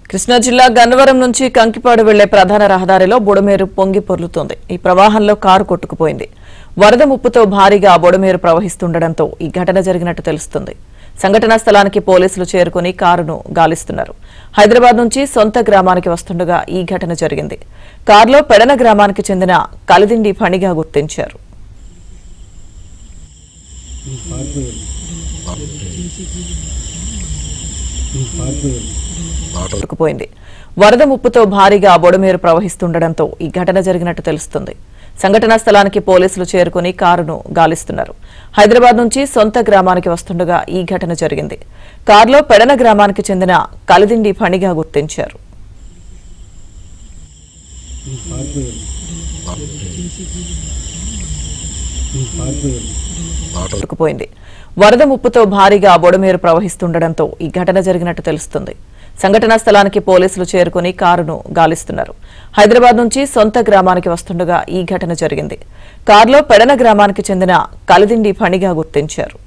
కృష్ణా జిల్లా గన్నవరం నుంచి కంకిపాడు వెళ్లే ప్రధాన రహదారిలో బుడమేరు పొంగి పొర్లుతోంది ఈ ప్రవాహంలో కారు కొట్టుకుపోయింది వరద ముప్పుతో భారీగా బుడమేరు ప్రవహిస్తుండటంతో ఈ ఘటన జరిగినట్టు తెలుస్తుంది సంఘటనా స్థలానికి పోలీసులు చేరుకుని కారును గాలిస్తున్నారు హైదరాబాద్ నుంచి సొంత గ్రామానికి వస్తుండగా ఈ ఘటన జరిగింది కారులో పెడన గ్రామానికి చెందిన కలిదిండి ఫణిగా గుర్తించారు కొట్టుకుపోయింది వరద ముప్పుతో భారీగా బొడమేరు ప్రవహిస్తుండటంతో ఈ ఘటన జరిగినట్టు తెలుస్తుంది సంఘటనా స్థలానికి పోలీసులు చేరుకుని కారును గాలిస్తున్నారు హైదరాబాద్ నుంచి సొంత గ్రామానికి వస్తుండగా ఈ ఘటన జరిగింది కారులో పెడన గ్రామానికి చెందిన కలిదిండి ఫణిగా గుర్తించారు కొట్టుకుపోయింది వరద ముప్పుతో భారీగా బొడమేరు ప్రవహిస్తుండటంతో ఈ ఘటన జరిగినట్టు తెలుస్తుంది సంఘటనా స్థలానికి పోలీసులు చేరుకుని కారును గాలిస్తున్నారు హైదరాబాద్ నుంచి సొంత గ్రామానికి వస్తుండగా ఈ ఘటన జరిగింది కారులో పెడన గ్రామానికి చెందిన కలిదిండి ఫణిగా గుర్తించారు